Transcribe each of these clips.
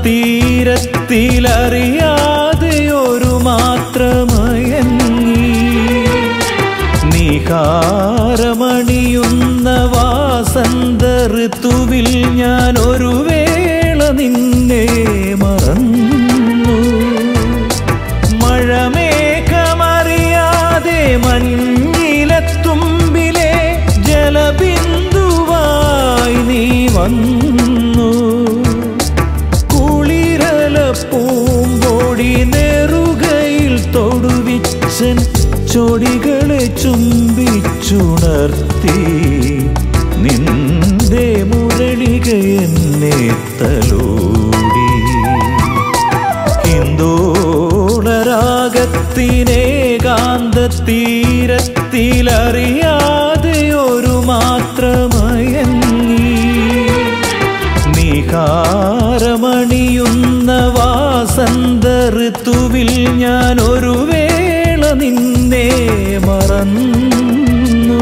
തീരത്തിലറിയാതെ ഒരു മാത്രമയങ്ങി നിഹാരമണിയുന്ന വാസന്ത ഋതുവിൽ ഞാൻ ഒരു വേള നിന്നെ മറന്നു മഴമേഘമറിയാതെ മഞ്ഞിലത്തുമ്പിലെ ജലബിന്ദുവായി നീ വന്നു കുളിരല പൂമ്പോടി നെറുകയിൽ തൊടുവിച്ചൻ ചൊടികളെ ചുംബിച്ചുണർത്തി നിന്റെ മുരളിക എന്നെ തലോടി ഹിന്ദോളരാഗത്തിനേകാന്ത തീരത്തിലറിയാതെ ഒരു മാത്രമയങ്ങി നിഹാരമണിയുന്ന വാസന്ത ഋതുവിൽ ഞാൻ ഒരു വേള നിന്നെ മറന്നു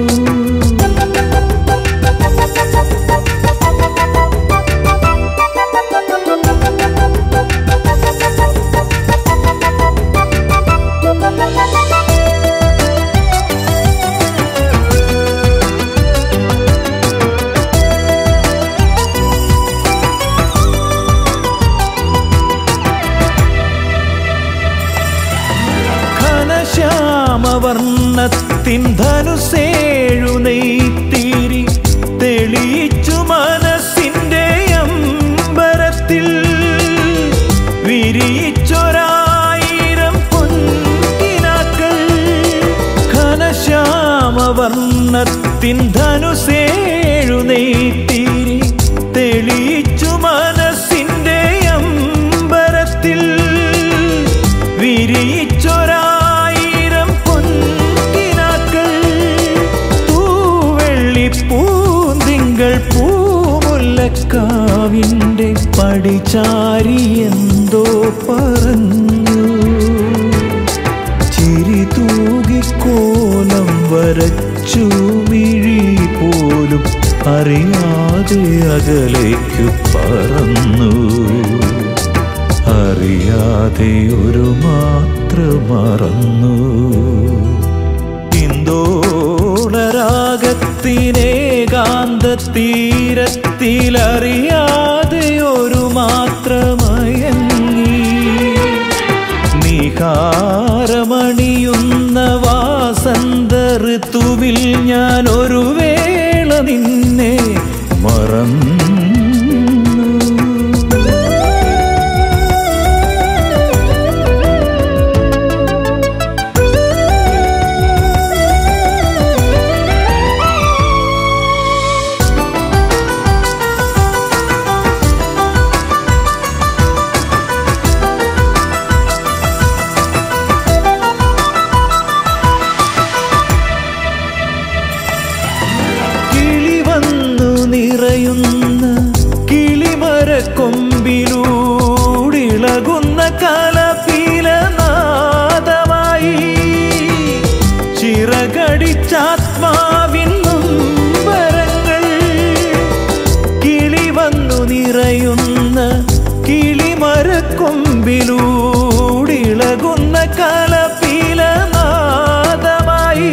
ഘനശ്യാമവർണ്ണത്തിൻ ധനുസേഴു നെയ്ത്തിരി തെളിയിച്ചു മനസ്സിന്റെ അമ്പരത്തിൽ വിരിയിച്ചൊരായിരം പൊൻകിനാക്കൾ ഘനശ്യാമവർണ്ണത്തിൻ ധനുസേഴു നെയ്ത്തിരി തെളിയിച്ചു മനസ്സിന്റെ അമ്പരത്തിൽ വിരിയിച്ചൊരായിരം പൊൻകിനാക്കൾ തൂവെള്ളി പൂന്തിങ്കൾ പൂമുല്ലക്കാവിൻ്റെ പടിചാരി എന്തോ പറഞ്ഞു ചിരി തൂകിക്കോലം വരച്ചു മിഴി പോലും അറിയാതെ അകലേക്കു പറന്നു അറിയാതെ ഒരു മാത്ര മറന്നു ഇന്ദോളരാഗത്തിനേകാന്ത തീരത്തിലറിയാതെ ഒരു മാത്രമയങ്ങി നിഹാരമണിയുന്ന വാസന്ത ഋതുവിൽ ഞാൻ ഒരു വേള നിന്നെ മറന്നു കിളി വന്നു നിറയുന്ന കിളിമര കൊമ്പിലൂടിളകുന്ന കലപീല നാദമായി ചിറകടിച്ചാത്മാവിൻ നൊമ്പരങ്ങൾ കിളി വന്നു നിറയുന്ന കിളിമര കൊമ്പിലൂടിളകുന്ന കലപീല നാദമായി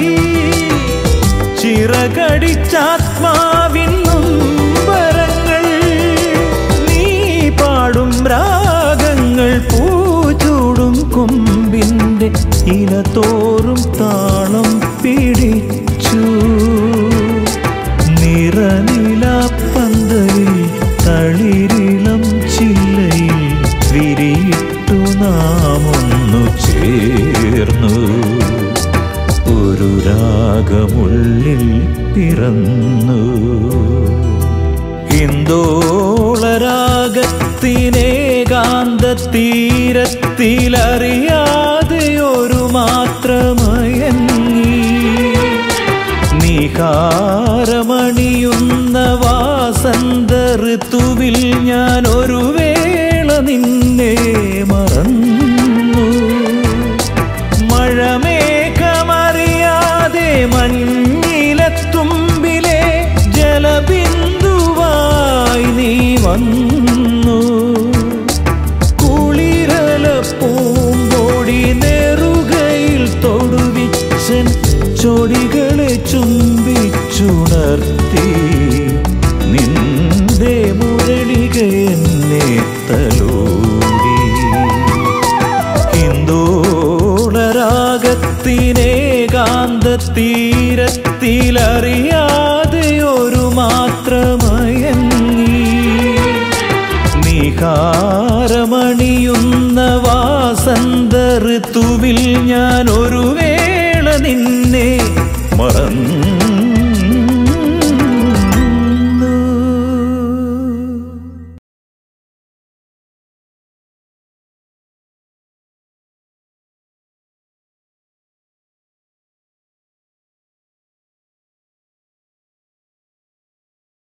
ചിറകടിച്ചാത്മാവിൻ നൊമ്പരങ്ങൾ നീ പാടും രാഗങ്ങൾ പൂചൂടും കൊമ്പിൻ്റെ ഇല തോറും താളം പിടിച്ചു നിറനില പന്തലിൽ തളിരിളം ചില്ലയിൽ വിരിയിട്ടു നാം ഒന്നു ചേർന്നു ഒരു രാഗമുള്ളിൽ പിറന്നു ഹിന്ദോളരാഗത്തിനേകാന്ത തീരത്തിലറിയാതെ ഒരു മാത്രമയങ്ങി നിഹാരമണിയുന്ന വാസന്ത ഋതുവിൽ ഞാൻ ഒരു വേള നിന്നെ മറന്നു മഴമേഘമറിയാതെ മഞ്ഞിലത്തുമ്പിലെ ജലബിന്ദുവായി നീ വന്നു അറിയാതെ